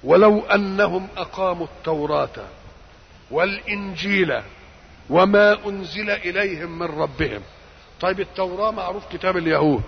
ولو انهم اقاموا التوراه والانجيل وما انزل اليهم من ربهم طيب التوراه معروف كتاب اليهود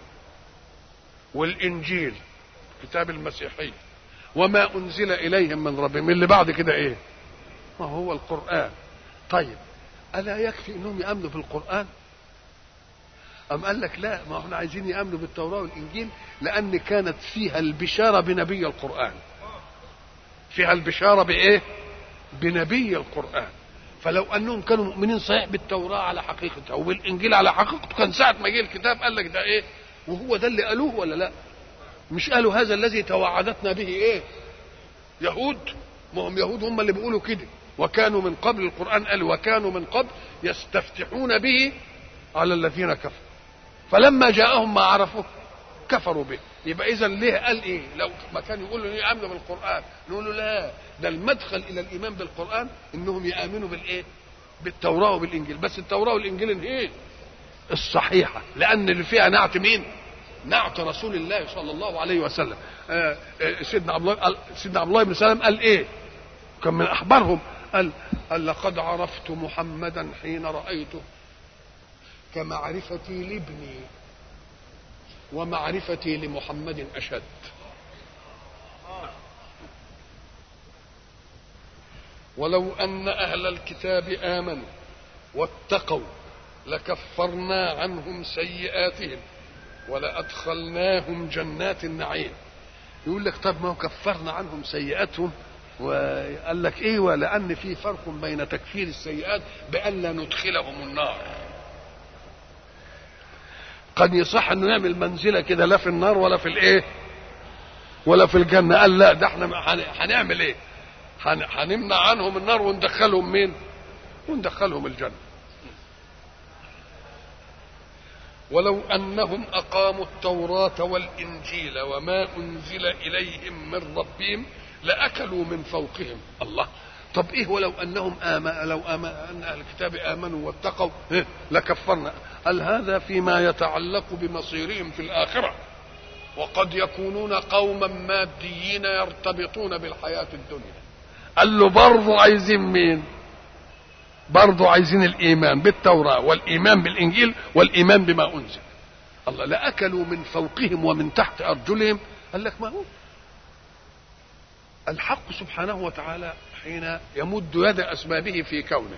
والانجيل كتاب المسيحيه وما انزل اليهم من ربهم اللي بعد كده ايه ما هو القران طيب الا يكفي انهم يامنوا بالقران أم قال لك لا ما احنا عايزين يامنوا بالتوراه والانجيل لان كانت فيها البشاره بنبي القران فيها البشاره بايه بنبي القران فلو انهم كانوا مؤمنين صحيح بالتوراه على حقيقتها وبالانجيل على حقيقته كان ساعه ما جه الكتاب قال لك ده ايه وهو ده اللي قالوه ولا لا مش قالوا هذا الذي توعدتنا به ايه يهود ما هم يهود هم اللي بيقولوا كده وكانوا من قبل القران قال وكانوا من قبل يستفتحون به على الذين كفروا فلما جاءهم ما عرفوا كفروا به يبقى اذا ليه قال ايه لو ما كان يقول له يامنوا بالقران نقول له لا ده المدخل الى الايمان بالقران انهم يامنوا بالايه بالتوراه وبالانجيل بس التوراه والانجيل ايه الصحيحه لان اللي فيها نعت مين نعت رسول الله صلى الله عليه وسلم آه آه سيدنا عبد الله سيدنا عبد الله بن سلام قال ايه كان من احبارهم قال قال لقد عرفت محمدا حين رايته كمعرفتي لابني ومعرفتي لمحمد اشد ولو ان اهل الكتاب امنوا واتقوا لكفرنا عنهم سيئاتهم ولادخلناهم جنات النعيم يقول لك طب ما هو كفرنا عنهم سيئاتهم وقال لك ايوه لان في فرق بين تكفير السيئات بان لا ندخلهم النار قد يصح انه نعمل منزله كده لا في النار ولا في الايه ولا في الجنه قال لا ده احنا هنعمل ايه هنمنع عنهم النار وندخلهم مين وندخلهم الجنه ولو انهم اقاموا التوراه والانجيل وما انزل اليهم من ربهم لاكلوا من فوقهم الله طب ايه ولو انهم آمن لو آمن ان اهل الكتاب امنوا واتقوا إيه؟ لكفرنا هل هذا فيما يتعلق بمصيرهم في الاخره وقد يكونون قوما ماديين يرتبطون بالحياه الدنيا قال له برضه عايزين مين برضه عايزين الايمان بالتوراه والايمان بالانجيل والايمان بما انزل الله لاكلوا من فوقهم ومن تحت ارجلهم قال لك ما هو الحق سبحانه وتعالى حين يمد يد اسبابه في كونه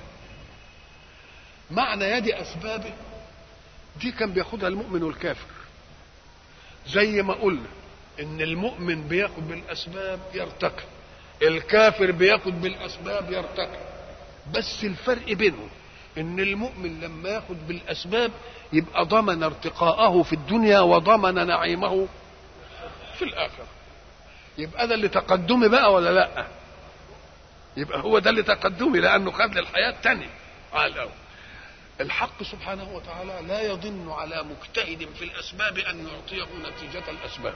معنى يد اسبابه دي كان بياخدها المؤمن والكافر زي ما قلنا ان المؤمن بياخد بالاسباب يرتقي الكافر بياخد بالاسباب يرتقي بس الفرق بينهم ان المؤمن لما ياخد بالاسباب يبقى ضمن ارتقاءه في الدنيا وضمن نعيمه في الاخره يبقى ده اللي تقدمي بقى ولا لا يبقى هو ده اللي تقدمي لانه خد للحياه الثانيه على الاول الحق سبحانه وتعالى لا يضن على مجتهد في الاسباب ان يعطيه نتيجه الاسباب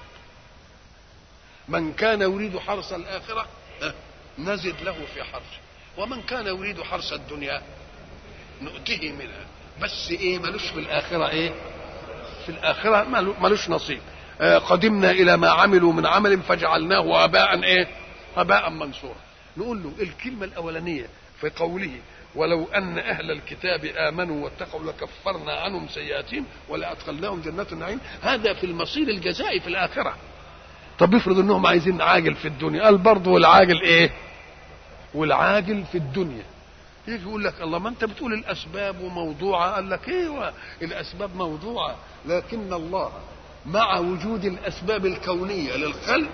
من كان يريد حرث الاخره نزد له في حرثه ومن كان يريد حرث الدنيا نؤته منها بس ايه ملوش في الاخره ايه في الاخره ملوش نصيب آه قدمنا الى ما عملوا من عمل فجعلناه هباء ايه هباء منصورا نقول له الكلمه الاولانيه في قوله ولو ان اهل الكتاب امنوا واتقوا لكفرنا عنهم سيئاتهم ولادخلناهم جنات النعيم هذا في المصير الجزائي في الاخره طب افرض انهم عايزين عاجل في الدنيا قال برضه والعاجل ايه والعاجل في الدنيا يجي يقول لك الله ما انت بتقول الاسباب موضوعه قال لك ايوه الاسباب موضوعه لكن الله مع وجود الاسباب الكونيه للخلق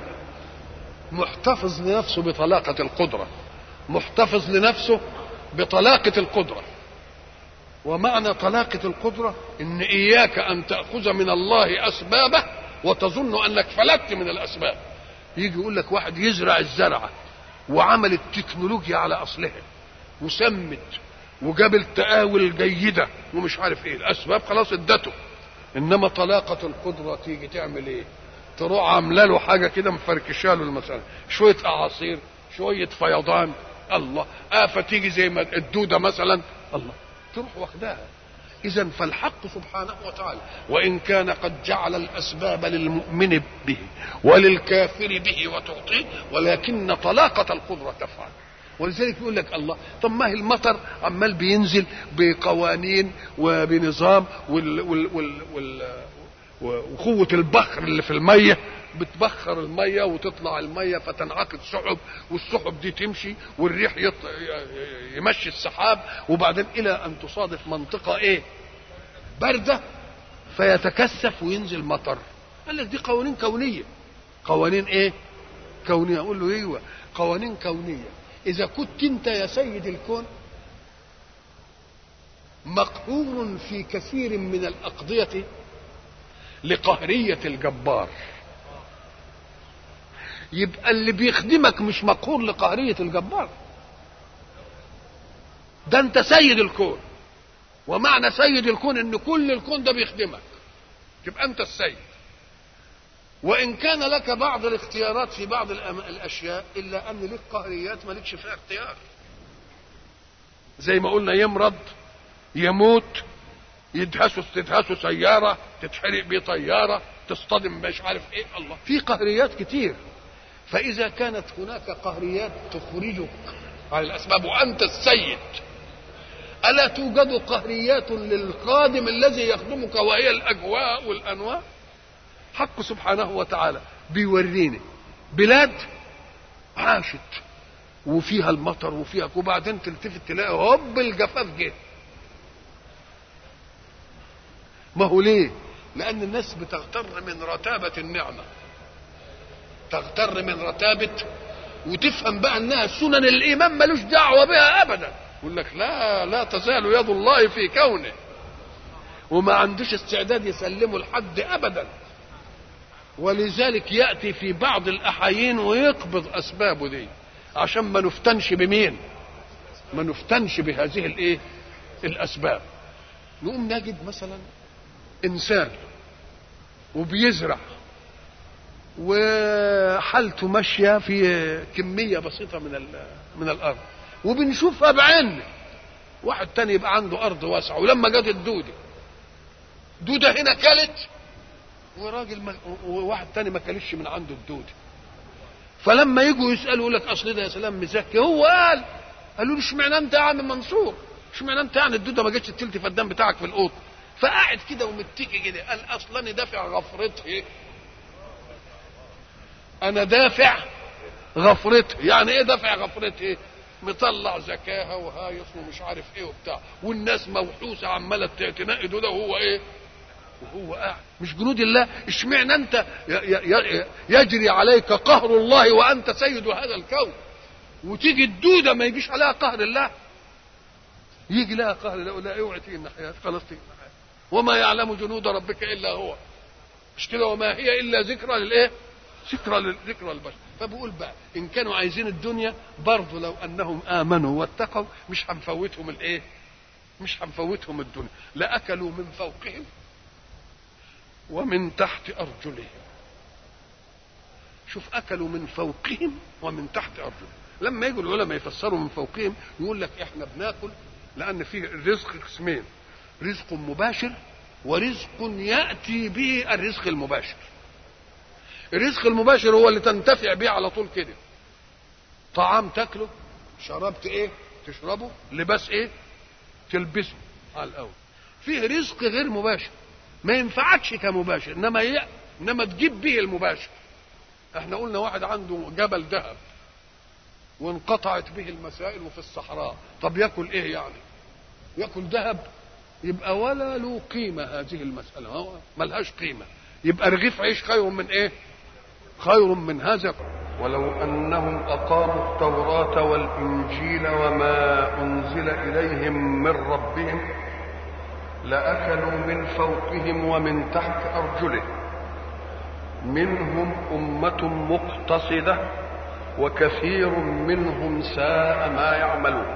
محتفظ لنفسه بطلاقه القدره محتفظ لنفسه بطلاقه القدره ومعنى طلاقه القدره ان اياك ان تاخذ من الله اسبابه وتظن انك فلت من الاسباب يجي يقول لك واحد يزرع الزرعه وعمل التكنولوجيا على اصلها وسمت وجاب التقاول الجيدة ومش عارف ايه الاسباب خلاص ادته انما طلاقة القدرة تيجي تعمل ايه تروح عامله له حاجة كده مفركشة له مثلا شوية اعاصير شوية فيضان الله آفة تيجي زي ما الدودة مثلا الله تروح واخداها إذا فالحق سبحانه وتعالى وإن كان قد جعل الأسباب للمؤمن به وللكافر به وتعطيه ولكن طلاقة القدرة تفعل ولذلك يقول لك الله طب ما هي المطر عمال بينزل بقوانين وبنظام وال وال وال وال وقوة البخر اللي في المية بتبخر المية وتطلع المية فتنعقد سحب والسحب دي تمشي والريح يط... يمشي السحاب وبعدين إلى أن تصادف منطقة إيه باردة فيتكثف وينزل مطر قال لك دي قوانين كونية قوانين إيه كونية أقول له أيوه قوانين كونية إذا كنت أنت يا سيد الكون مقهور في كثير من الأقضية لقهرية الجبار يبقى اللي بيخدمك مش مقهور لقهرية الجبار ده انت سيد الكون ومعنى سيد الكون ان كل الكون ده بيخدمك تبقى انت السيد وان كان لك بعض الاختيارات في بعض الاشياء الا ان لك قهريات مالكش فيها اختيار زي ما قلنا يمرض يموت يدهسوا تدهسوا سياره تتحرق بيه طياره تصطدم مش عارف ايه الله في قهريات كتير فاذا كانت هناك قهريات تخرجك على الاسباب وانت السيد الا توجد قهريات للقادم الذي يخدمك وهي الاجواء والانواع حق سبحانه وتعالى بيورينا بلاد عاشت وفيها المطر وفيها وبعدين تلتفت تلاقي هوب الجفاف جه ما هو ليه لان الناس بتغتر من رتابه النعمه تغتر من رتابه وتفهم بقى انها سنن الايمان ملوش دعوه بها ابدا يقول لك لا لا تزال يد الله في كونه وما عندوش استعداد يسلمه لحد ابدا ولذلك ياتي في بعض الاحايين ويقبض اسبابه دي عشان ما نفتنش بمين ما نفتنش بهذه الايه الاسباب نقوم نجد مثلا انسان وبيزرع وحالته ماشيه في كميه بسيطه من من الارض وبنشوفها بعين واحد تاني يبقى عنده ارض واسعه ولما جت الدوده دوده هنا كلت وراجل ما وواحد تاني ما كلش من عنده الدوده فلما يجوا يسالوا يقول لك اصل ده يا سلام مزكي هو قال قالوا له اشمعنى انت يا عم منصور اشمعنى انت يعني الدوده ما جتش التلت فدان بتاعك في القوط فقاعد كده ومتكي كده قال اصلا دافع غفرته انا دافع غفرته يعني ايه دافع غفرته مطلع زكاها وهايص ومش عارف ايه وبتاع والناس موحوسه عماله تنقي ده وهو ايه وهو قاعد مش جنود الله اشمعنى انت يجري عليك قهر الله وانت سيد هذا الكون وتيجي الدوده ما يجيش عليها قهر الله يجي لها قهر الله لا اوعي تيجي الناحيه خلاص تيجي الناحيه وما يعلم جنود ربك الا هو مش كده وما هي الا ذكرى للايه ذكرى للذكرى البشر فبقول بقى ان كانوا عايزين الدنيا برضه لو انهم امنوا واتقوا مش هنفوتهم الايه مش هنفوتهم الدنيا لاكلوا من فوقهم ومن تحت ارجلهم شوف اكلوا من فوقهم ومن تحت ارجلهم لما يجوا العلماء يفسروا من فوقهم يقول لك احنا بناكل لان في الرزق قسمين رزق مباشر ورزق ياتي به الرزق المباشر الرزق المباشر هو اللي تنتفع به على طول كده طعام تاكله شربت ايه تشربه لباس ايه تلبسه على الاول فيه رزق غير مباشر ما ينفعكش كمباشر انما ي... انما تجيب به المباشر احنا قلنا واحد عنده جبل ذهب وانقطعت به المسائل وفي الصحراء طب ياكل ايه يعني ياكل ذهب يبقى ولا له قيمة هذه المسألة ملهاش قيمة يبقى رغيف عيش خير من ايه خير من هذا ولو أنهم أقاموا التوراة والإنجيل وما أنزل إليهم من ربهم لأكلوا من فوقهم ومن تحت أرجلهم منهم أمة مقتصدة وكثير منهم ساء ما يعملون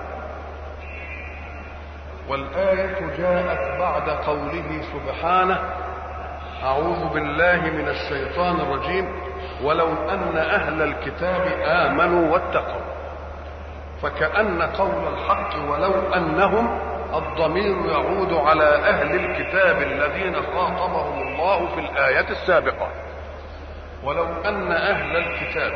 والآية جاءت بعد قوله سبحانه أعوذ بالله من الشيطان الرجيم ولو أن أهل الكتاب آمنوا واتقوا فكأن قول الحق ولو أنهم الضمير يعود على أهل الكتاب الذين خاطبهم الله في الآية السابقة ولو أن أهل الكتاب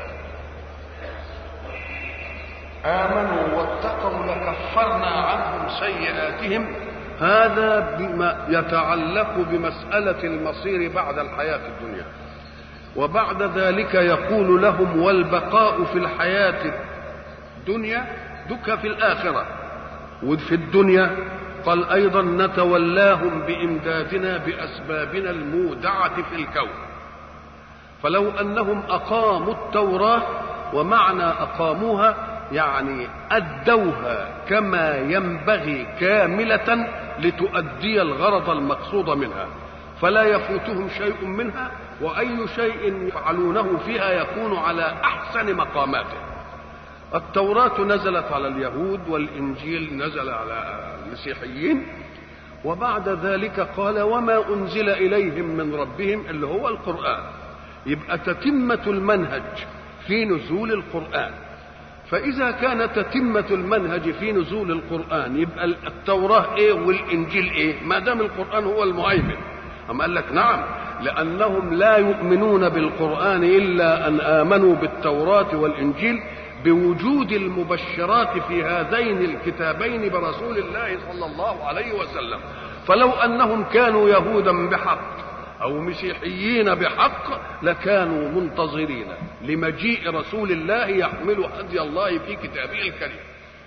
آمنوا واتقوا لكفرنا عنهم سيئاتهم هذا بما يتعلق بمسألة المصير بعد الحياة الدنيا وبعد ذلك يقول لهم والبقاء في الحياة الدنيا دك في الآخرة وفي الدنيا قال أيضا نتولاهم بإمدادنا بأسبابنا المودعة في الكون فلو أنهم أقاموا التوراة ومعنى أقاموها يعني أدوها كما ينبغي كاملة لتؤدي الغرض المقصود منها فلا يفوتهم شيء منها وأي شيء يفعلونه فيها يكون على أحسن مقاماته التوراة نزلت على اليهود والإنجيل نزل على المسيحيين وبعد ذلك قال وما أنزل إليهم من ربهم اللي هو القرآن يبقى تتمة المنهج في نزول القرآن فإذا كانت تتمة المنهج في نزول القرآن يبقى التوراة إيه والإنجيل إيه ما دام القرآن هو المهيمن أم قال لك نعم لأنهم لا يؤمنون بالقرآن إلا أن آمنوا بالتوراة والإنجيل بوجود المبشرات في هذين الكتابين برسول الله صلى الله عليه وسلم فلو أنهم كانوا يهودا بحق أو مسيحيين بحق لكانوا منتظرين لمجيء رسول الله يحمل هدي الله في كتابه الكريم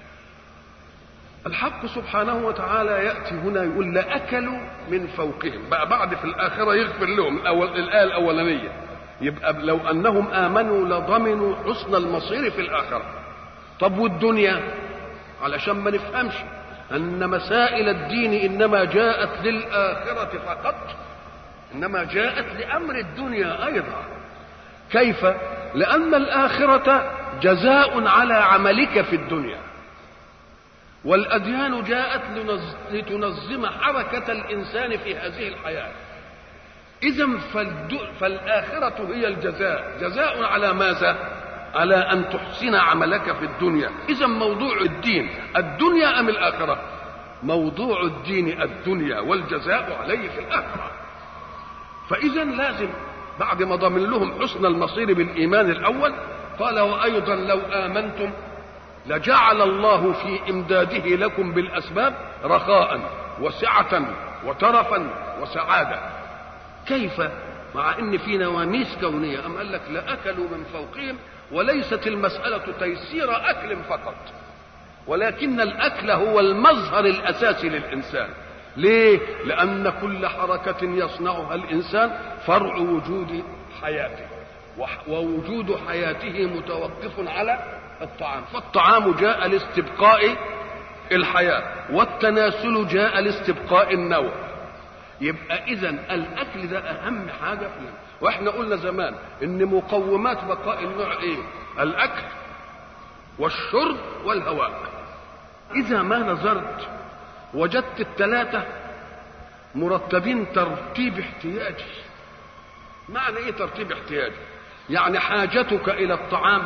الحق سبحانه وتعالى يأتي هنا يقول لأكلوا من فوقهم بقى بعد في الآخرة يغفر لهم الأول الآية الأولانية يبقى لو أنهم آمنوا لضمنوا حسن المصير في الآخرة طب والدنيا علشان ما نفهمش أن مسائل الدين إنما جاءت للآخرة فقط إنما جاءت لأمر الدنيا أيضا كيف؟ لأن الآخرة جزاء على عملك في الدنيا والأديان جاءت لتنظم حركة الإنسان في هذه الحياة إذا فالآخرة هي الجزاء جزاء على ماذا؟ على أن تحسن عملك في الدنيا إذا موضوع الدين الدنيا أم الآخرة موضوع الدين الدنيا والجزاء عليه في الآخرة فإذا لازم بعد ما ضمن لهم حسن المصير بالإيمان الأول قال وأيضا لو آمنتم لجعل الله في إمداده لكم بالأسباب رخاء وسعة وترفا وسعادة كيف مع ان في نواميس كونيه ام قال لك لاكلوا من فوقهم وليست المساله تيسير اكل فقط ولكن الاكل هو المظهر الاساسي للانسان ليه لان كل حركه يصنعها الانسان فرع وجود حياته ووجود حياته متوقف على الطعام فالطعام جاء لاستبقاء الحياه والتناسل جاء لاستبقاء النوع يبقى اذا الاكل ده اهم حاجه فيه واحنا قلنا زمان ان مقومات بقاء النوع ايه الاكل والشرب والهواء اذا ما نظرت وجدت الثلاثه مرتبين ترتيب احتياجي معنى ايه ترتيب احتياجي يعني حاجتك الى الطعام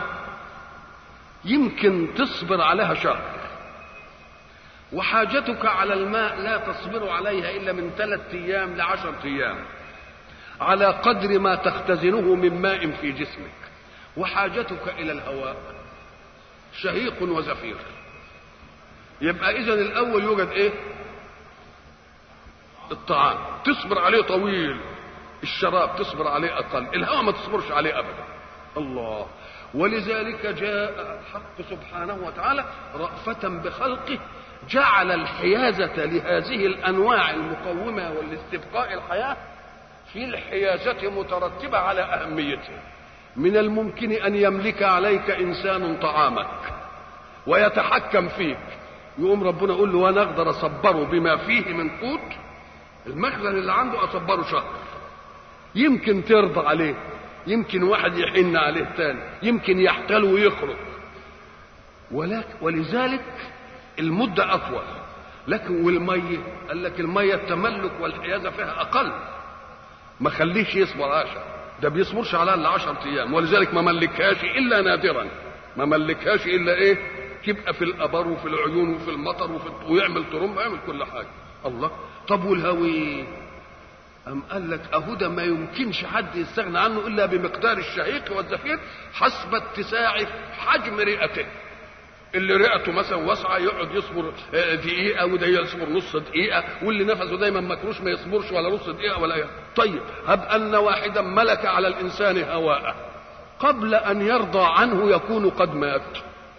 يمكن تصبر عليها شهر وحاجتك على الماء لا تصبر عليها إلا من ثلاثة أيام لعشرة أيام على قدر ما تختزنه من ماء في جسمك وحاجتك إلى الهواء شهيق وزفير يبقى إذا الأول يوجد إيه؟ الطعام تصبر عليه طويل الشراب تصبر عليه أقل الهواء ما تصبرش عليه أبدا الله ولذلك جاء الحق سبحانه وتعالى رأفة بخلقه جعل الحيازة لهذه الأنواع المقومة والاستبقاء الحياة في الحيازة مترتبة على أهميتها من الممكن أن يملك عليك إنسان طعامك ويتحكم فيك يقوم ربنا يقول له وأنا أقدر أصبره بما فيه من قوت المخزن اللي عنده أصبره شهر يمكن ترضى عليه يمكن واحد يحن عليه تاني يمكن يحتل ويخرج ولكن ولذلك المدة أطول لكن والمية قال لك المية التملك والحيازة فيها أقل ما خليش يصبر عشر ده بيصبرش على إلا عشر أيام ولذلك ما ملكهاش إلا نادرا ما ملكهاش إلا إيه يبقى في الابر وفي العيون وفي المطر وفي ويعمل ترمبه ويعمل كل حاجه الله طب والهوي أم قال لك أهو ده ما يمكنش حد يستغنى عنه إلا بمقدار الشهيق والزفير حسب اتساع حجم رئته اللي رئته مثلا واسعة يقعد يصبر دقيقة وده يصبر نص دقيقة واللي نفسه دايما مكروش ما يصبرش ولا نص دقيقة ولا إيه. طيب هب أن واحدا ملك على الإنسان هواءه قبل أن يرضى عنه يكون قد مات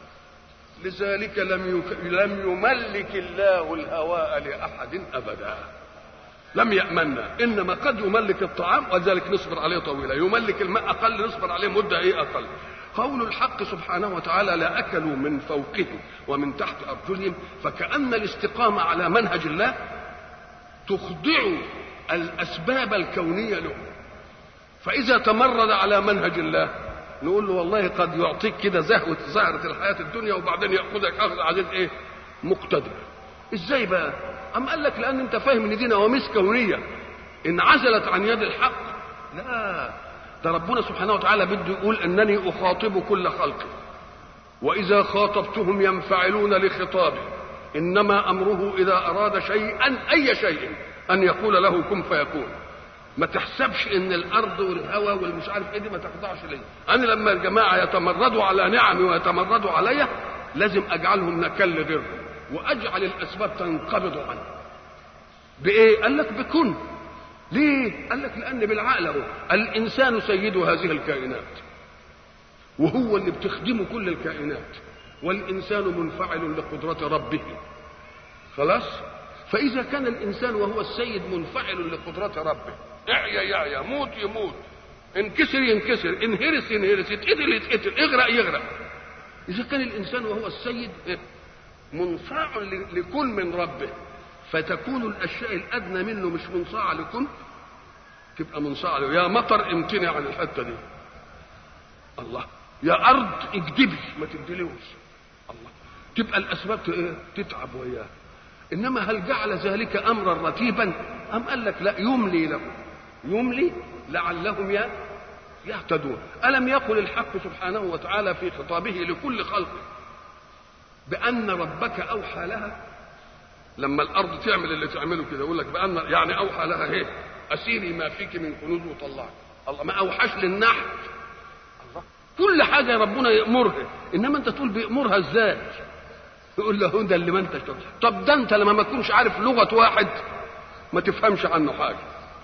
لذلك لم يك... لم يملك الله الهواء لأحد أبدا لم يأمنا إنما قد يملك الطعام ولذلك نصبر عليه طويلا يملك الماء أقل نصبر عليه مدة إيه أقل قول الحق سبحانه وتعالى لا أكلوا من فوقهم ومن تحت أرجلهم فكأن الاستقامة على منهج الله تخضع الأسباب الكونية له فإذا تمرد على منهج الله نقول له والله قد يعطيك كده زهوة زهرة الحياة الدنيا وبعدين يأخذك أخذ عزيز إيه مقتدر إزاي بقى أم قال لك لأن أنت فاهم إن دي نواميس كونية انعزلت عن يد الحق لا ده ربنا سبحانه وتعالى بده يقول انني اخاطب كل خلقي واذا خاطبتهم ينفعلون لخطابه انما امره اذا اراد شيئا اي شيء ان يقول له كن فيكون ما تحسبش ان الارض والهواء والمش عارف ايه دي ما تخضعش ليا انا لما الجماعه يتمردوا على نعمي ويتمردوا عليا لازم اجعلهم نكل غيرهم واجعل الاسباب تنقبض عنه بايه قال لك بكن ليه؟ قال لك لأن بالعقل أهو الإنسان سيد هذه الكائنات وهو اللي بتخدمه كل الكائنات والإنسان منفعل لقدرة ربه خلاص؟ فإذا كان الإنسان وهو السيد منفعل لقدرة ربه اعيا يعيا موت يموت انكسر ينكسر انهرس ينهرس يتقتل يتقتل اغرق يغرق إذا كان الإنسان وهو السيد منصاع لكل من ربه فتكون الاشياء الادنى منه مش منصاعه لكم تبقى منصاعه له يا مطر امتنع عن الحته دي الله يا ارض اكدبي ما تبدلوش الله تبقى الاسباب تتعب وياه انما هل جعل ذلك امرا رتيبا ام قال لك لا يملي لهم يملي لعلهم يهتدون الم يقل الحق سبحانه وتعالى في خطابه لكل خلقه بان ربك اوحى لها لما الارض تعمل اللي تعمله كده يقول لك بان يعني اوحى لها ايه اسيري ما فيك من كنوز وطلعي الله ما اوحاش للنحل الله كل حاجه ربنا يامرها انما انت تقول بيامرها ازاي يقول له ده اللي ما انت طب ده انت لما ما تكونش عارف لغه واحد ما تفهمش عنه حاجه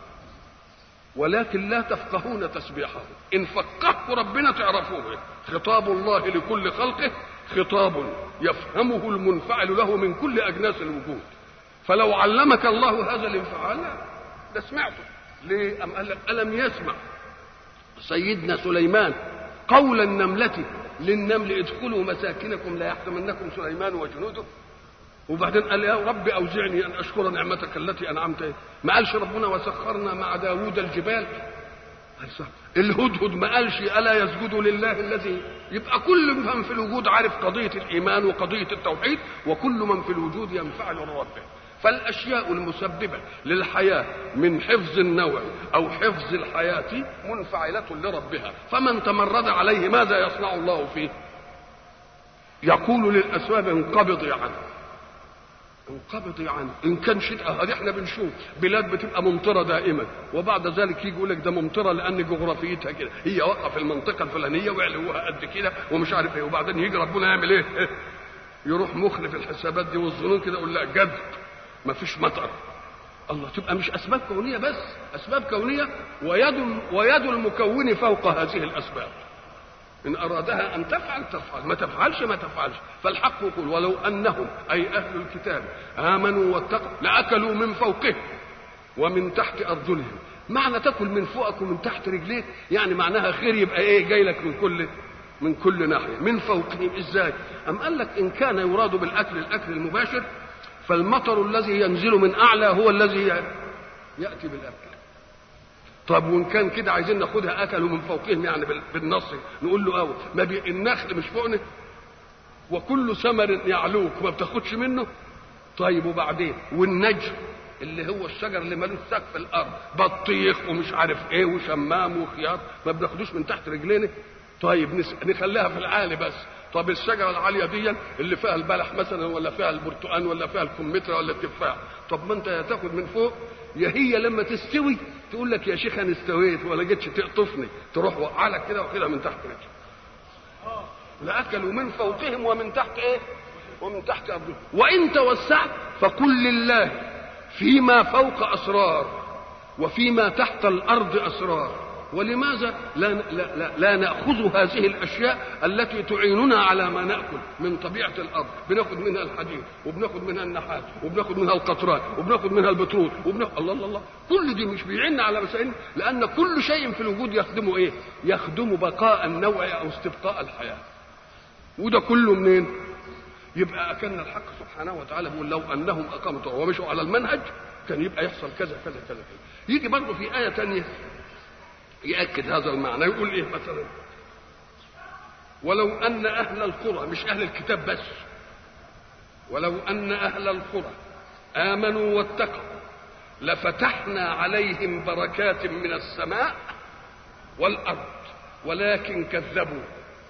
ولكن لا تفقهون تسبيحه ان فقهه ربنا تعرفوه خطاب الله لكل خلقه خطاب يفهمه المنفعل له من كل اجناس الوجود فلو علمك الله هذا الانفعال لا ده سمعته ليه أم قال لك ألم يسمع سيدنا سليمان قول النملة للنمل ادخلوا مساكنكم لا يحطمنكم سليمان وجنوده وبعدين قال يا رب أوزعني أن أشكر نعمتك التي أنعمت إيه؟ ما قالش ربنا وسخرنا مع داوود الجبال قال صح الهدهد ما قالش ألا يسجد لله الذي يبقى كل من في الوجود عارف قضية الإيمان وقضية التوحيد وكل من في الوجود ينفعل لربه فالأشياء المسببة للحياة من حفظ النوع أو حفظ الحياة منفعلة لربها فمن تمرد عليه ماذا يصنع الله فيه يقول للأسباب انقبضي عنه انقبضي عنه ان كان شتاء هذه احنا بنشوف بلاد بتبقى ممطره دائما وبعد ذلك يجي يقول لك ده ممطره لان جغرافيتها كده هي واقعه في المنطقه الفلانيه وعلوها قد كده ومش عارف ايه وبعدين يجي ربنا يعمل ايه يروح مخلف الحسابات دي والظنون كده يقول لا جد ما فيش مطر الله تبقى مش اسباب كونيه بس اسباب كونيه ويد ويد المكون فوق هذه الاسباب إن أرادها أن تفعل تفعل ما تفعلش ما تفعلش فالحق يقول ولو أنهم أي أهل الكتاب آمنوا واتقوا لأكلوا من فوقهم ومن تحت أرجلهم معنى تاكل من فوقك ومن تحت رجليك يعني معناها خير يبقى ايه جاي لك من كل من كل ناحيه من فوقهم ازاي ام قال لك ان كان يراد بالاكل الاكل المباشر فالمطر الذي ينزل من اعلى هو الذي ياتي بالاكل طب وان كان كده عايزين ناخدها اكلوا من فوقهم يعني بالنص نقول له اول ما بي النخل مش فوقنا وكل ثمر يعلوك ما بتاخدش منه طيب وبعدين والنجم اللي هو الشجر اللي ملوش سقف الارض بطيخ ومش عارف ايه وشمام وخيار ما بناخدوش من تحت رجلينا طيب نخليها في العالي بس طب الشجره العاليه دي اللي فيها البلح مثلا ولا فيها البرتقال ولا فيها الكمثرى ولا التفاح طب ما انت يا تاخد من فوق يا هي لما تستوي تقول لك يا شيخ انا استويت ولا جيتش تقطفني تروح وقعلك كده واخدها من تحت رجلك لأكلوا من فوقهم ومن تحت ايه ومن تحت أرضهم وإن توسعت فقل لله فيما فوق أسرار وفيما تحت الأرض أسرار ولماذا لا, لا, لا, لا نأخذ هذه الأشياء التي تعيننا على ما نأكل من طبيعة الأرض بناخد منها الحديد وبناخد منها النحاس وبناخد منها القطران وبناخد منها البترول وبناخد الله الله الله كل دي مش بيعيننا على مسائل لأن كل شيء في الوجود يخدمه إيه يخدم بقاء النوع أو استبقاء الحياة وده كله منين يبقى أكن الحق سبحانه وتعالى بيقول لو أنهم أقاموا ومشوا على المنهج كان يبقى يحصل كذا كذا كذا كذا يجي برضه في آية تانية يأكد هذا المعنى يقول إيه مثلا ولو أن أهل القرى مش أهل الكتاب بس ولو أن أهل القرى آمنوا واتقوا لفتحنا عليهم بركات من السماء والأرض ولكن كذبوا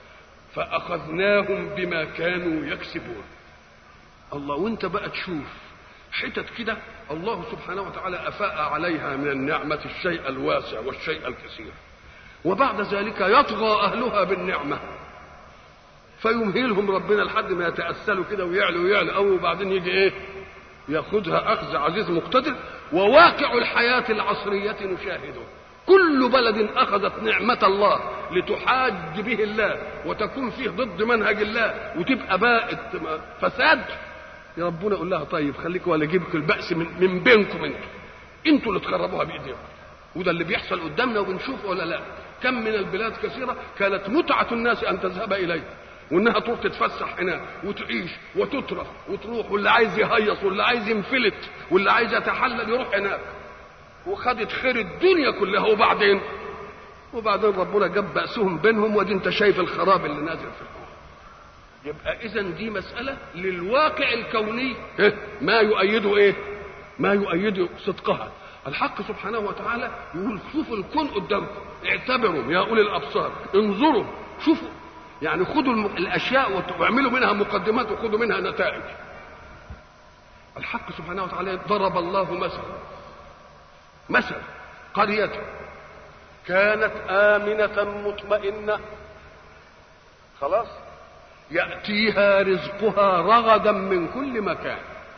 فأخذناهم بما كانوا يكسبون الله وانت بقى تشوف حتت كده الله سبحانه وتعالى أفاء عليها من النعمة الشيء الواسع والشيء الكثير وبعد ذلك يطغى أهلها بالنعمة فيمهلهم ربنا لحد ما يتأسلوا كده ويعلوا ويعلوا أو وبعدين يجي إيه ياخذها أخذ عزيز مقتدر وواقع الحياة العصرية نشاهده كل بلد أخذت نعمة الله لتحاج به الله وتكون فيه ضد منهج الله وتبقى بائت فساد يا ربنا يقول لها طيب خليك ولا اجيبك البأس من, من بينكم انتوا انتوا اللي تخربوها بايديكم وده اللي بيحصل قدامنا وبنشوفه ولا لا كم من البلاد كثيرة كانت متعة الناس أن تذهب إليه وانها تروح تتفسح هناك وتعيش وتترف وتروح واللي عايز يهيص واللي عايز ينفلت واللي عايز يتحلل يروح هناك وخدت خير الدنيا كلها وبعدين وبعدين ربنا جاب بأسهم بينهم ودي انت شايف الخراب اللي نازل في الكون يبقى اذا دي مسألة للواقع الكوني ما يؤيده ايه ما يؤيد صدقها الحق سبحانه وتعالى يقول شوفوا الكون قدامكم اعتبروا يا اولي الابصار انظروا شوفوا يعني خدوا الاشياء واعملوا منها مقدمات وخذوا منها نتائج الحق سبحانه وتعالى ضرب الله مثلا مثلا قرية كانت آمنة مطمئنة خلاص يأتيها رزقها رغدا من كل مكان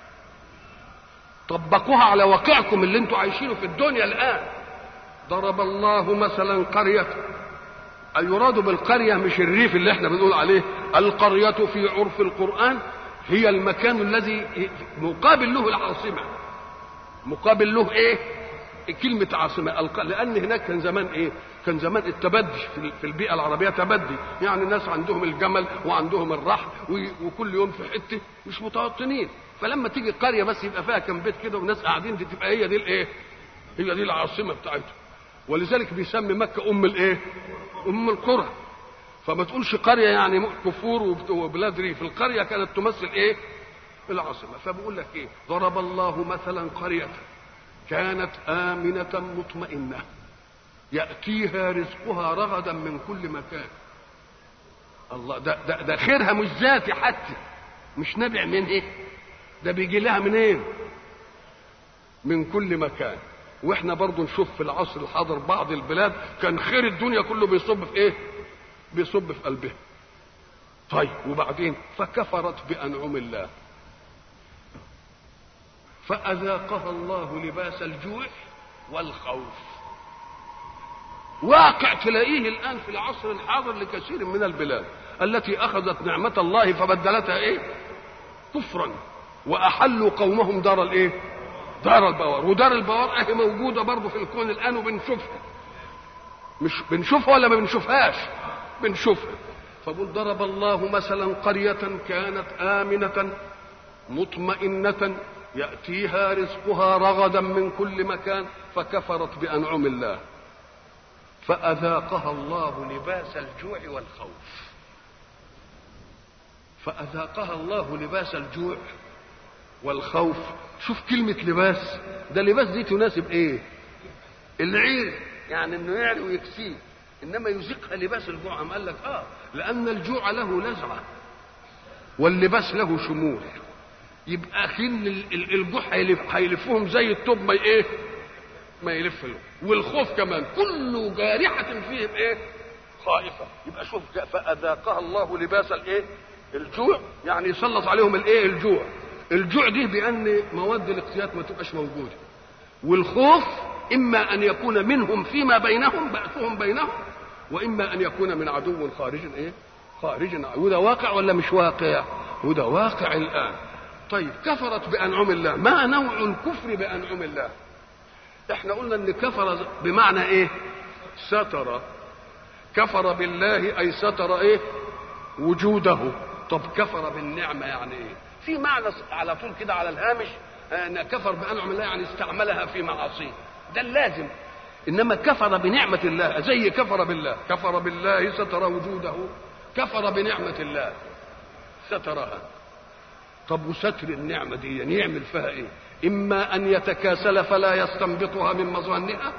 طبقوها على واقعكم اللي انتوا عايشينه في الدنيا الآن ضرب الله مثلا قرية يراد بالقرية مش الريف اللي احنا بنقول عليه القرية في عرف القرآن هي المكان الذي مقابل له العاصمة مقابل له ايه كلمة عاصمة لأن هناك كان زمان إيه؟ كان زمان التبدي في البيئة العربية تبدي، يعني الناس عندهم الجمل وعندهم الرحل وكل يوم في حتة مش متوطنين، فلما تيجي قرية بس يبقى فيها كم بيت كده وناس قاعدين دي تبقى هي دي الإيه؟ هي دي العاصمة بتاعتهم. ولذلك بيسمي مكة أم الإيه؟ أم القرى. فما تقولش قرية يعني كفور وبلاد ريف، القرية كانت تمثل إيه؟ العاصمة، فبقول لك إيه؟ ضرب الله مثلا قرية كانت آمنة مطمئنة يأتيها رزقها رغدا من كل مكان الله ده, ده, ده خيرها مش ذاتي حتى مش نابع من ايه ده بيجي لها منين إيه؟ من كل مكان واحنا برضو نشوف في العصر الحاضر بعض البلاد كان خير الدنيا كله بيصب في ايه بيصب في قلبها طيب وبعدين فكفرت بأنعم الله فأذاقها الله لباس الجوع والخوف واقع تلاقيه الآن في العصر الحاضر لكثير من البلاد التي أخذت نعمة الله فبدلتها إيه كفرا وأحلوا قومهم دار الإيه دار البوار ودار البوار أهي موجودة برضه في الكون الآن وبنشوفها مش بنشوفها ولا ما بنشوفهاش بنشوفها فقل ضرب الله مثلا قرية كانت آمنة مطمئنة يأتيها رزقها رغدا من كل مكان فكفرت بأنعم الله فأذاقها الله لباس الجوع والخوف فأذاقها الله لباس الجوع والخوف شوف كلمة لباس ده لباس دي تناسب ايه العير يعني انه يعلي ويكسيه انما يذيقها لباس الجوع أم قال لك اه لان الجوع له لزعه واللباس له شمول يبقى اكن الجوع هيلفهم زي التوب ما ايه ما يلف له والخوف كمان كل جارحه فيهم ايه خائفه يبقى شوف فاذاقها الله لباس الايه الجوع يعني يسلط عليهم الايه الجوع الجوع دي بان مواد الاقتيات ما تبقاش موجوده والخوف اما ان يكون منهم فيما بينهم بأسهم بينهم واما ان يكون من عدو خارج ايه خارج وده واقع ولا مش واقع وده واقع الان طيب كفرت بانعم الله ما نوع الكفر بانعم الله احنا قلنا ان كفر بمعنى ايه ستر كفر بالله اي ستر ايه وجوده طب كفر بالنعمه يعني ايه في معنى على طول كده على الهامش ان كفر بانعم الله يعني استعملها في معاصيه ده اللازم انما كفر بنعمه الله زي كفر بالله كفر بالله ستر وجوده كفر بنعمه الله سترها طب وستر النعمه دي يعني يعمل فيها ايه اما ان يتكاسل فلا يستنبطها من مظانها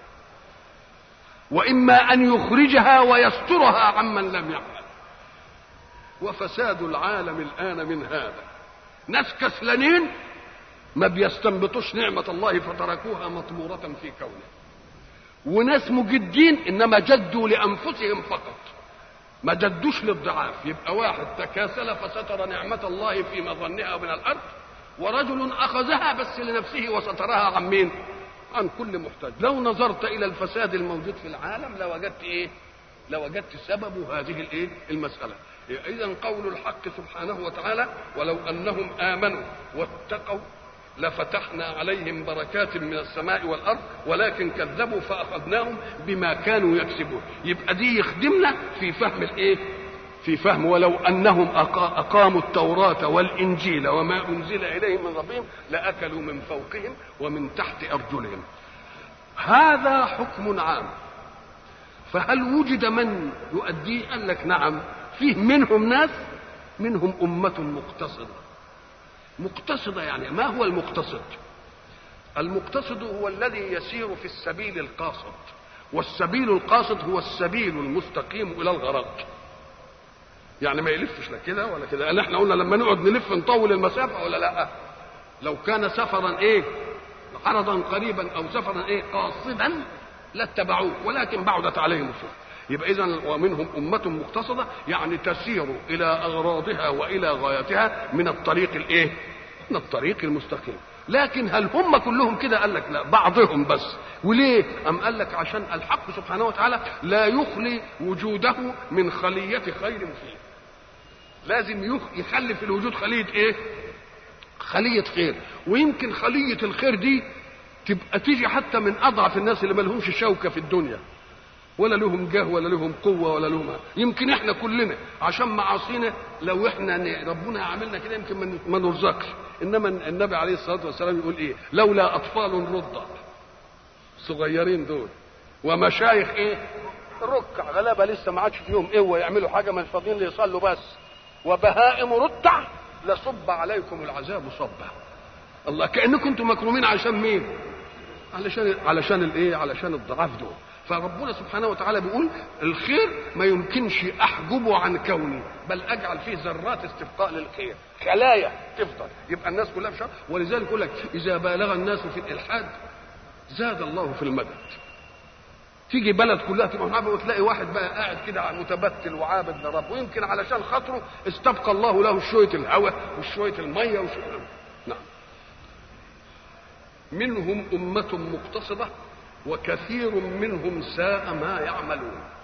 واما ان يخرجها ويسترها عمن لم يعمل وفساد العالم الان من هذا ناس كسلانين ما بيستنبطوش نعمة الله فتركوها مطمورة في كونه وناس مجدين إنما جدوا لأنفسهم فقط ما جدوش للضعاف يبقى واحد تكاسل فستر نعمة الله في مظنها من الأرض ورجل أخذها بس لنفسه وسترها عن مين عن كل محتاج لو نظرت إلى الفساد الموجود في العالم لوجدت إيه لوجدت سبب هذه الإيه المسألة إذا قول الحق سبحانه وتعالى ولو أنهم آمنوا واتقوا لفتحنا عليهم بركات من السماء والارض ولكن كذبوا فاخذناهم بما كانوا يكسبون يبقى دي يخدمنا في فهم الايه في فهم ولو انهم اقاموا التوراه والانجيل وما انزل اليهم من ربهم لاكلوا من فوقهم ومن تحت ارجلهم هذا حكم عام فهل وجد من يؤديه قال لك نعم فيه منهم ناس منهم امه مقتصده مقتصدة يعني ما هو المقتصد المقتصد هو الذي يسير في السبيل القاصد والسبيل القاصد هو السبيل المستقيم الى الغرض يعني ما يلفش لا كده ولا كده لان احنا قلنا لما نقعد نلف نطول المسافه ولا لا لو كان سفرا ايه عرضا قريبا او سفرا ايه قاصدا لاتبعوه ولكن بعدت عليهم السفر يبقى اذا ومنهم امه مقتصده يعني تسير الى اغراضها والى غايتها من الطريق الايه من الطريق المستقيم لكن هل هم كلهم كده قال لك لا بعضهم بس وليه ام قال لك عشان الحق سبحانه وتعالى لا يخلي وجوده من خليه خير فيه لازم يخلي في الوجود خليه ايه خليه خير ويمكن خليه الخير دي تبقى تيجي حتى من اضعف الناس اللي ما لهمش شوكه في الدنيا ولا لهم جاه ولا لهم قوه ولا لهم يمكن احنا كلنا عشان معاصينا لو احنا ربنا عملنا كده يمكن ما نرزقش انما النبي عليه الصلاه والسلام يقول ايه لولا اطفال رضع صغيرين دول ومشايخ ايه ركع غلابه لسه ما عادش فيهم قوه يعملوا حاجه مش فاضيين ليصلوا بس وبهائم رتع لصب عليكم العذاب صبا الله كانكم انتم مكرومين عشان مين علشان علشان الايه علشان الضعاف دول فربنا سبحانه وتعالى بيقول الخير ما يمكنش احجبه عن كوني بل اجعل فيه ذرات استبقاء للخير خلايا تفضل يبقى الناس كلها بشر ولذلك يقول لك اذا بالغ الناس في الالحاد زاد الله في المدد تيجي بلد كلها تبقى معاه وتلاقي واحد بقى قاعد كده متبتل وعابد لرب ويمكن علشان خاطره استبقى الله له شويه الهواء وشويه الميه وشويه نعم منهم امه مقتصده وكثير منهم ساء ما يعملون